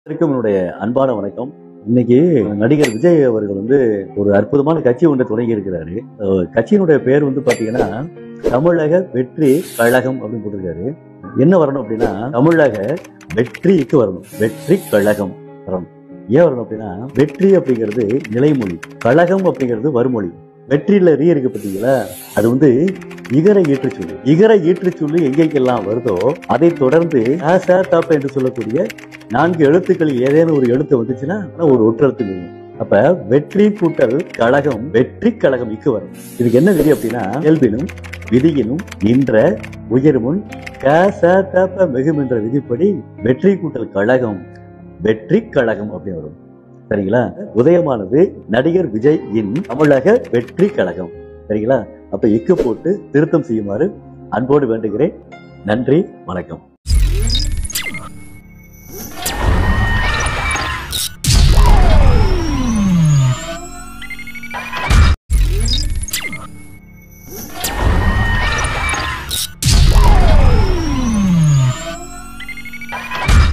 அனைவருக்கும் என்னுடைய அன்பான வணக்கம் இன்னைக்கு நடிகர் விஜய் அவர்கள் வந்து ஒரு அற்புதமான கட்சி ஒன்றை தொடங்கி இருக்கிறாரு அஹ் கட்சியினுடைய பேர் வந்து பாத்தீங்கன்னா தமிழக வெற்றி கழகம் அப்படின்னு போட்டிருக்காரு என்ன வரணும் அப்படின்னா தமிழக வெற்றிக்கு வரணும் வெற்றி கழகம் வரணும் ஏன் வரணும் அப்படின்னா வெற்றி அப்படிங்கிறது நிலைமொழி கழகம் அப்படிங்கிறது வருமொழி வெற்றியில ரீ இருக்கு பார்த்தீங்களா அது வந்து இகர ஈற்று சொல்லு இகர ஈற்று சொல்லு எங்கெங்கெல்லாம் வருதோ அதை தொடர்ந்து ஆ, ச, த, ப என்று சொல்லக்கூடிய நான்கு எழுத்துக்களில் ஏதேனும் ஒரு எழுத்து வந்துச்சுன்னா ஒரு ஒற்றெழுத்து நிற்கும் அப்ப வெற்றி கூட்டல் கழகம் வெற்றி கழகம் இக்கு வரும் இதுக்கு என்ன விதி அப்படின்னா இயல்பினும் விதியினும் நின்ற உயர்முன் க ச த ப மிகும் என்ற விதிப்படி வெற்றி கூட்டல் கழகம் வெற்றி கழகம் அப்படின்னு வரும் சரிங்களா உதயமானது நடிகர் விஜய் இன் தமிழக வெற்றி கழகம் சரிங்களா அப்ப இக்கு போட்டு திருத்தம் செய்யுமாறு அன்போடு வேண்டுகிறேன் நன்றி வணக்கம்